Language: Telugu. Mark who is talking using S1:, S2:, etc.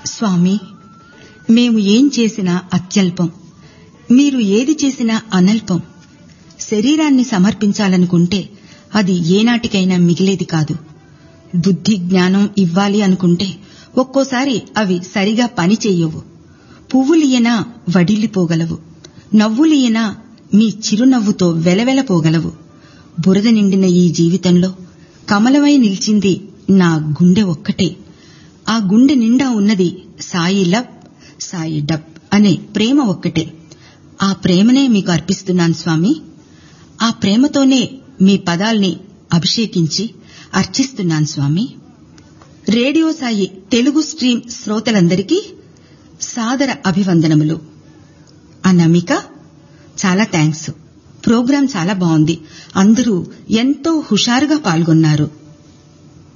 S1: స్వామి మేము ఏం చేసినా అత్యల్పం మీరు ఏది చేసినా అనల్పం శరీరాన్ని సమర్పించాలనుకుంటే అది ఏనాటికైనా మిగిలేది కాదు బుద్ధి జ్ఞానం ఇవ్వాలి అనుకుంటే ఒక్కోసారి అవి సరిగా పని చెయ్యవు పువ్వులియనా వడిల్లిపోగలవు నవ్వులియనా మీ చిరునవ్వుతో వెలవెలపోగలవు బురద నిండిన ఈ జీవితంలో కమలమై నిలిచింది నా గుండె ఒక్కటే ఆ గుండె నిండా ఉన్నది సాయి లబ్ సాయి డబ్ అనే ప్రేమ ఒక్కటే ఆ ప్రేమనే మీకు అర్పిస్తున్నాను స్వామి ఆ ప్రేమతోనే మీ పదాల్ని అభిషేకించి అర్చిస్తున్నాను స్వామి రేడియో సాయి తెలుగు స్ట్రీమ్ శ్రోతలందరికీ సాదర అభివందనములు అన్నమిక చాలా థ్యాంక్స్ ప్రోగ్రాం చాలా బాగుంది అందరూ ఎంతో హుషారుగా పాల్గొన్నారు